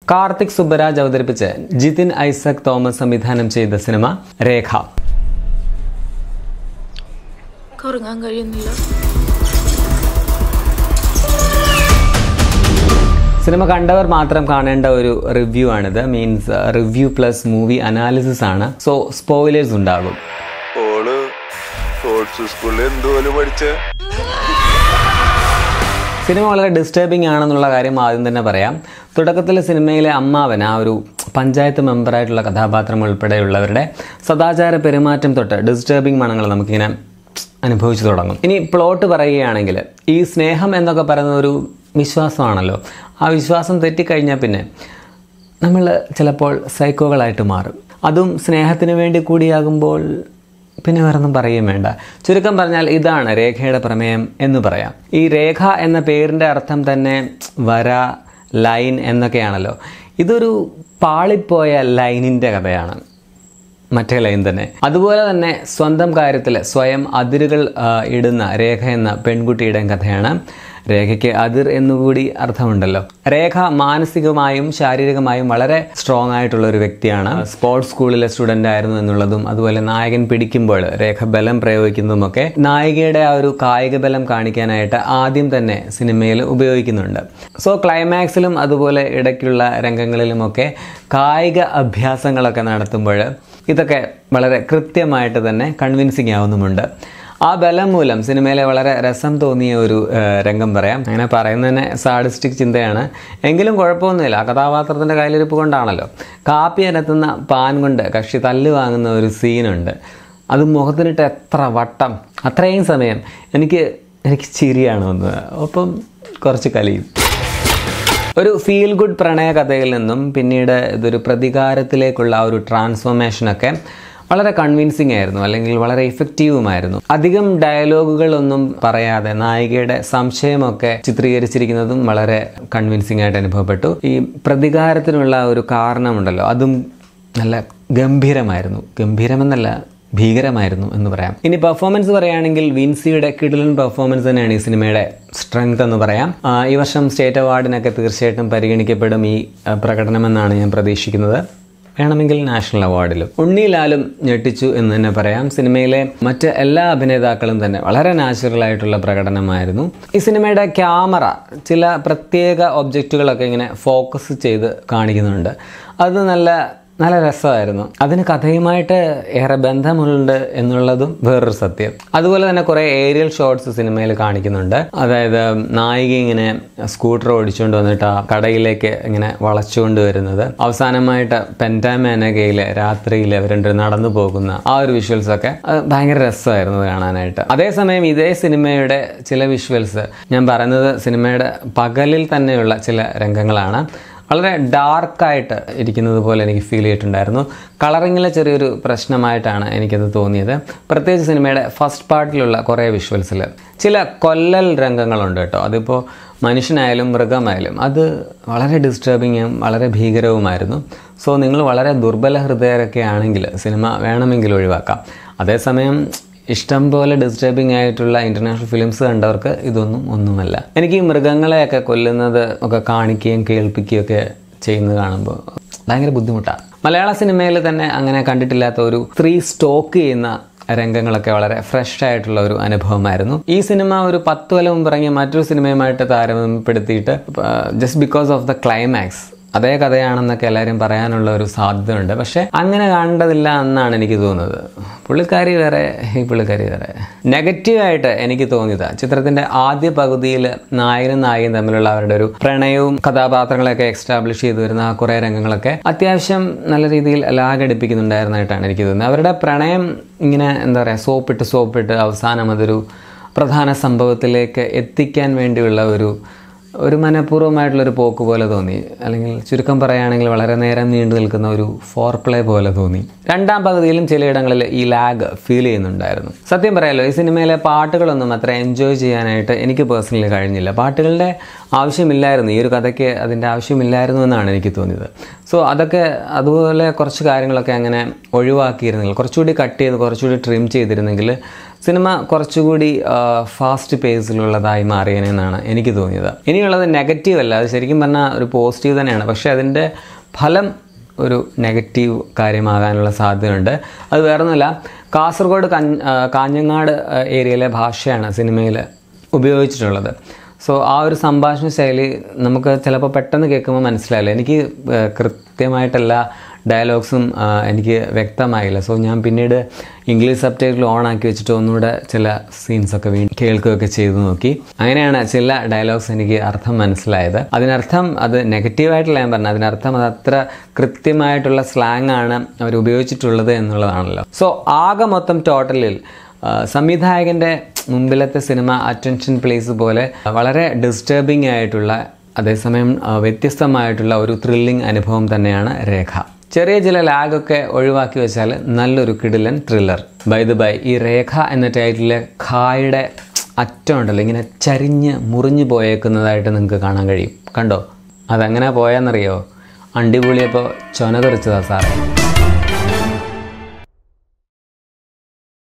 കാർത്തിക് സുബ്ബരാജ് അവതരിപ്പിച്ച് ജിതിൻ ഐസക് തോമസ് സംവിധാനം ചെയ്ത സിനിമ രേഖ ഉറങ്ങാൻ കഴിയുന്നില്ല സിനിമ കണ്ടവർ മാത്രം കാണേണ്ട ഒരു റിവ്യൂ ആണിത് means review plus movie analysis ആണ് സോ സ്പോയിലേഴ്സ് ഉണ്ടാകും ഓള് സ്പോർട്സ് സ്കൂളിൽ എന്തുപോലെ പഠിച്ചേ സിനിമ വളരെ ഡിസ്റ്റർബിംഗ് ആണെന്നുള്ള കാര്യം ആദ്യം തന്നെ പറയാം തുടക്കത്തിൽ സിനിമയിലെ അമ്മാവൻ ആ ഒരു പഞ്ചായത്ത് മെമ്പറായിട്ടുള്ള കഥാപാത്രം ഉൾപ്പെടെയുള്ളവരുടെ സദാചാര പെരുമാറ്റം തൊട്ട് ഡിസ്റ്റർബിംഗ് മണങ്ങൾ നമുക്കിങ്ങനെ അനുഭവിച്ചു തുടങ്ങും ഇനി പ്ലോട്ട് പറയുകയാണെങ്കിൽ ഈ സ്നേഹം എന്നൊക്കെ പറയുന്ന ഒരു വിശ്വാസമാണല്ലോ ആ വിശ്വാസം തെറ്റിക്കഴിഞ്ഞാൽ പിന്നെ നമ്മൾ ചിലപ്പോൾ സൈക്കോകളായിട്ട് മാറും അതും സ്നേഹത്തിന് വേണ്ടി കൂടിയാകുമ്പോൾ പിന്നെ വേറൊന്നും പറയുകയും വേണ്ട ചുരുക്കം പറഞ്ഞാൽ ഇതാണ് രേഖയുടെ പ്രമേയം എന്ന് പറയാം ഈ രേഖ എന്ന പേരിൻ്റെ അർത്ഥം തന്നെ വര ലൈൻ എന്നൊക്കെയാണല്ലോ ഇതൊരു പാളിപ്പോയ ലൈനിൻ്റെ കഥയാണ് മറ്റേ ലൈൻ തന്നെ അതുപോലെ തന്നെ സ്വന്തം കാര്യത്തിൽ സ്വയം അതിരുകൾ ആ, ഇടുന്ന രേഖ എന്ന പെൺകുട്ടിയുടെ കഥയാണ് രേഖയ്ക്ക് അതിർ എന്നുകൂടി അർത്ഥമുണ്ടല്ലോ രേഖ മാനസികമായും ശാരീരികമായും വളരെ സ്ട്രോങ് ആയിട്ടുള്ള ഒരു വ്യക്തിയാണ് സ്പോർട്സ് സ്കൂളിലെ സ്റ്റുഡൻ്റ് ആയിരുന്നു എന്നുള്ളതും അതുപോലെ നായകൻ പിടിക്കുമ്പോൾ രേഖ ബലം പ്രയോഗിക്കുന്നതുമൊക്കെ നായികയുടെ ആ ഒരു കായിക ബലം കാണിക്കാനായിട്ട് ആദ്യം തന്നെ സിനിമയിൽ ഉപയോഗിക്കുന്നുണ്ട് സോ ക്ലൈമാക്സിലും അതുപോലെ ഇടയ്ക്കുള്ള രംഗങ്ങളിലുമൊക്കെ കായിക അഭ്യാസങ്ങളൊക്കെ നടത്തുമ്പോൾ ഇതൊക്കെ വളരെ കൃത്യമായിട്ട് തന്നെ കൺവിൻസിങ് ആവുന്നുമുണ്ട് ആ ബലം മൂലം സിനിമയിലെ വളരെ രസം തോന്നിയ ഒരു ആ, രംഗം പറയാം അങ്ങനെ പറയുന്നതിന് സാഡിസ്റ്റിക് ചിന്തയാണ് എങ്കിലും കുഴപ്പമൊന്നുമില്ല ആ കഥാപാത്രത്തിൻ്റെ കയ്യിലിരിപ്പ് കൊണ്ടാണല്ലോ കാപ്പി അനത്തുന്ന പാൻ കൊണ്ട് കക്ഷി തല്ല് വാങ്ങുന്ന ഒരു സീനുണ്ട് അത് മുഖത്തിനിട്ട് എത്ര വട്ടം അത്രയും സമയം എനിക്ക് എനിക്ക് ചിരിയാണ് വന്നത് ഒപ്പം കുറച്ച് കലിയും ഒരു ഫീൽ ഗുഡ് പ്രണയ കഥയിൽ നിന്നും പിന്നീട് ഇതൊരു പ്രതികാരത്തിലേക്കുള്ള ആ ഒരു ട്രാൻസ്ഫോർമേഷനൊക്കെ വളരെ കൺവിൻസിങ് ആയിരുന്നു അല്ലെങ്കിൽ വളരെ ഇഫക്റ്റീവുമായിരുന്നു അധികം ഡയലോഗുകളൊന്നും പറയാതെ നായികയുടെ സംശയമൊക്കെ ചിത്രീകരിച്ചിരിക്കുന്നതും വളരെ കൺവിൻസിങ് ആയിട്ട് അനുഭവപ്പെട്ടു ഈ പ്രതികാരത്തിനുള്ള ഒരു കാരണമുണ്ടല്ലോ അതും നല്ല ഗംഭീരമായിരുന്നു ഗംഭീരമെന്നല്ല ഭീകരമായിരുന്നു എന്ന് പറയാം ഇനി പെർഫോമൻസ് പറയുകയാണെങ്കിൽ വിൻസിയുടെ കിഡിലൻ പെർഫോമൻസ് തന്നെയാണ് ഈ സിനിമയുടെ സ്ട്രെങ്ത് എന്ന് പറയാം ആ, ഈ വർഷം സ്റ്റേറ്റ് അവാർഡിനൊക്കെ തീർച്ചയായിട്ടും പരിഗണിക്കപ്പെടും ഈ ആ, പ്രകടനമെന്നാണ് ഞാൻ പ്രതീക്ഷിക്കുന്നത് വേണമെങ്കിൽ നാഷണൽ അവാർഡിലും ഉണ്ണിലാലും ഞെട്ടിച്ചു എന്ന് തന്നെ പറയാം സിനിമയിലെ മറ്റ് എല്ലാ അഭിനേതാക്കളും തന്നെ വളരെ നാച്ചുറൽ ആയിട്ടുള്ള പ്രകടനമായിരുന്നു ഈ സിനിമയുടെ ക്യാമറ ചില പ്രത്യേക ഒബ്ജക്റ്റുകളൊക്കെ ഇങ്ങനെ ഫോക്കസ് ചെയ്ത് കാണിക്കുന്നുണ്ട് അത് നല്ല നല്ല രസമായിരുന്നു അതിന് കഥയുമായിട്ട് ഏറെ ബന്ധമുണ്ട് എന്നുള്ളതും വേറൊരു സത്യം അതുപോലെ തന്നെ കുറേ ഏരിയൽ ഷോട്ട്സ് സിനിമയിൽ കാണിക്കുന്നുണ്ട് അതായത് നായിക ഇങ്ങനെ സ്കൂട്ടർ ഓടിച്ചുകൊണ്ട് വന്നിട്ട് ആ കടയിലേക്ക് ഇങ്ങനെ വളച്ചുകൊണ്ട് വരുന്നത് അവസാനമായിട്ട് പെൻറ്റാമേനകയിലെ രാത്രിയിൽ അവരുടെ നടന്നു പോകുന്ന ആ ഒരു വിഷ്വൽസ് ഒക്കെ അത് ഭയങ്കര രസമായിരുന്നു കാണാനായിട്ട് അതേസമയം ഇതേ സിനിമയുടെ ചില വിഷ്വൽസ് ഞാൻ പറയുന്നത് സിനിമയുടെ പകലിൽ തന്നെയുള്ള ചില രംഗങ്ങളാണ് വളരെ ഡാർക്കായിട്ട് ഇരിക്കുന്നത് പോലെ എനിക്ക് ഫീൽ ചെയ്തിട്ടുണ്ടായിരുന്നു കളറിങ്ങിലെ ചെറിയൊരു പ്രശ്നമായിട്ടാണ് എനിക്കത് തോന്നിയത് പ്രത്യേകിച്ച് സിനിമയുടെ ഫസ്റ്റ് പാർട്ടിലുള്ള കുറേ വിഷ്വൽസിൽ ചില കൊല്ലൽ രംഗങ്ങളുണ്ട് കേട്ടോ അതിപ്പോൾ മനുഷ്യനായാലും മൃഗമായാലും അത് വളരെ ഡിസ്റ്റർബിങ്ങും വളരെ ഭീകരവുമായിരുന്നു സോ നിങ്ങൾ വളരെ ദുർബല ഹൃദയരൊക്കെ ആണെങ്കിൽ സിനിമ വേണമെങ്കിൽ ഒഴിവാക്കാം അതേസമയം ഇഷ്ടം പോലെ ഡിസ്റ്റർബിംഗ് ആയിട്ടുള്ള ഇന്റർനാഷണൽ ഫിലിംസ് കണ്ടവർക്ക് ഇതൊന്നും ഒന്നുമല്ല എനിക്ക് ഈ മൃഗങ്ങളെയൊക്കെ കൊല്ലുന്നത് ഒക്കെ കാണിക്കുകയും കേൾപ്പിക്കുകയും ഒക്കെ ചെയ്യുന്നത് കാണുമ്പോൾ ഭയങ്കര ബുദ്ധിമുട്ടാണ് മലയാള സിനിമയിൽ തന്നെ അങ്ങനെ കണ്ടിട്ടില്ലാത്ത ഒരു സ്ത്രീ സ്റ്റോക്ക് ചെയ്യുന്ന രംഗങ്ങളൊക്കെ വളരെ ഫ്രഷ് ആയിട്ടുള്ള ഒരു അനുഭവമായിരുന്നു ഈ സിനിമ ഒരു പത്ത് കൊല്ലം മുമ്പ് ഇറങ്ങിയ മറ്റൊരു സിനിമയുമായിട്ട് താരതമ്യപ്പെടുത്തിയിട്ട് just because of the climax അതേ കഥയാണെന്നൊക്കെ എല്ലാവരും പറയാനുള്ള ഒരു സാധ്യതയുണ്ട് പക്ഷെ അങ്ങനെ കാണേണ്ടതില്ല എന്നാണ് എനിക്ക് തോന്നുന്നത് പുള്ളിക്കാരി വേറെ ഈ പുള്ളിക്കാരി വേറെ നെഗറ്റീവായിട്ട് എനിക്ക് തോന്നിയത് ചിത്രത്തിന്റെ ആദ്യ പകുതിയിൽ നായകനും നായികയും തമ്മിലുള്ള അവരുടെ ഒരു പ്രണയവും കഥാപാത്രങ്ങളെയൊക്കെ എക്സ്റ്റാബ്ലിഷ് ചെയ്തു വരുന്ന ആ കുറേ രംഗങ്ങളൊക്കെ അത്യാവശ്യം നല്ല രീതിയിൽ ലാഗടിപ്പിക്കുന്നുണ്ടായിരുന്നതായിട്ടാണ് എനിക്ക് തോന്നുന്നത് അവരുടെ പ്രണയം ഇങ്ങനെ എന്താ പറയുക സോപ്പിട്ട് സോപ്പിട്ട് അവസാനം അതൊരു പ്രധാന സംഭവത്തിലേക്ക് എത്തിക്കാൻ വേണ്ടിയുള്ള ഒരു ഒരു മനഃപൂർവ്വമായിട്ടുള്ളൊരു പോക്ക് പോലെ തോന്നി അല്ലെങ്കിൽ ചുരുക്കം പറയുകയാണെങ്കിൽ വളരെ നേരം നീണ്ടു നിൽക്കുന്ന ഒരു ഫോർ പ്ലേ പോലെ തോന്നി രണ്ടാം പകുതിയിലും ചിലയിടങ്ങളിൽ ഈ ലാഗ് ഫീൽ ചെയ്യുന്നുണ്ടായിരുന്നു സത്യം പറയാലോ ഈ സിനിമയിലെ പാട്ടുകളൊന്നും അത്ര എൻജോയ് ചെയ്യാനായിട്ട് എനിക്ക് പേഴ്സണലി കഴിഞ്ഞില്ല പാട്ടുകളുടെ ആവശ്യമില്ലായിരുന്നു ഈ ഒരു കഥയ്ക്ക് അതിൻ്റെ ആവശ്യമില്ലായിരുന്നു എന്നാണ് എനിക്ക് തോന്നിയത് സോ അതൊക്കെ അതുപോലെ കുറച്ച് കാര്യങ്ങളൊക്കെ അങ്ങനെ ഒഴിവാക്കിയിരുന്നെങ്കിൽ കുറച്ചുകൂടി കട്ട് ചെയ്ത് കുറച്ചുകൂടി ട്രിം ചെയ്തിരുന്നെങ്കിൽ സിനിമ കുറച്ചുകൂടി ഫാസ്റ്റ് പേസിലുള്ളതായി മാറിയേനെന്നാണ് എനിക്ക് തോന്നിയത് ഇനിയുള്ളത് നെഗറ്റീവ് അല്ല അത് ശരിക്കും പറഞ്ഞാൽ ഒരു പോസിറ്റീവ് തന്നെയാണ് പക്ഷേ അതിൻ്റെ ഫലം ഒരു നെഗറ്റീവ് കാര്യമാകാനുള്ള സാധ്യതയുണ്ട് അത് വേറൊന്നുമല്ല കാസർഗോഡ് കഞ്ഞ ആ, കാഞ്ഞങ്ങാട് ആ, ഏരിയയിലെ ഭാഷയാണ് സിനിമയിൽ ഉപയോഗിച്ചിട്ടുള്ളത് സോ ആ ഒരു സംഭാഷണ ശൈലി നമുക്ക് ചിലപ്പോൾ പെട്ടെന്ന് കേൾക്കുമ്പോൾ മനസ്സിലായില്ല എനിക്ക് ആ, കൃത്യമായിട്ടെല്ലാ ഡയലോഗ്സും ആ, എനിക്ക് വ്യക്തമായില്ല സോ ഞാൻ പിന്നീട് ഇംഗ്ലീഷ് സബ് ടൈറ്റിൽ ഓൺ ആക്കി വെച്ചിട്ട് ഒന്നുകൂടെ ചില സീൻസൊക്കെ വീണ്ടും കേൾക്കുകയൊക്കെ ചെയ്തു നോക്കി അങ്ങനെയാണ് ചില ഡയലോഗ്സ് എനിക്ക് അർത്ഥം മനസ്സിലായത് അതിനർത്ഥം അത് നെഗറ്റീവായിട്ടല്ല ഞാൻ പറഞ്ഞത് അതിനർത്ഥം അത് അത്ര കൃത്യമായിട്ടുള്ള സ്ലാങ് ആണ് അവർ ഉപയോഗിച്ചിട്ടുള്ളത് എന്നുള്ളതാണല്ലോ സോ ആകെ മൊത്തം ടോട്ടലിൽ ആ, സംവിധായകൻ്റെ മുമ്പിലത്തെ സിനിമ അറ്റൻഷൻ പ്ലേസ് പോലെ വളരെ ഡിസ്റ്റർബിംഗ് ആയിട്ടുള്ള അതേസമയം ആ, വ്യത്യസ്തമായിട്ടുള്ള ഒരു ത്രില്ലിംഗ് അനുഭവം തന്നെയാണ് രേഖ ചെറിയ ചില ലാഗൊക്കെ ഒഴിവാക്കി വെച്ചാൽ നല്ലൊരു കിടിലൻ ത്രില്ലർ ബൈ ദ ബൈ ഈ രേഖ എന്ന ടൈറ്റിലെ ഖായുടെ അറ്റം ഉണ്ടല്ലോ ഇങ്ങനെ ചരിഞ്ഞ് മുറിഞ്ഞു പോയേക്കുന്നതായിട്ട് നിങ്ങൾക്ക് കാണാൻ കഴിയും കണ്ടോ അതെങ്ങനെ പോയാന്നറിയോ അണ്ടിപൊളിയപ്പോൾ ചൊന തെറിച്ചതാ സാറേ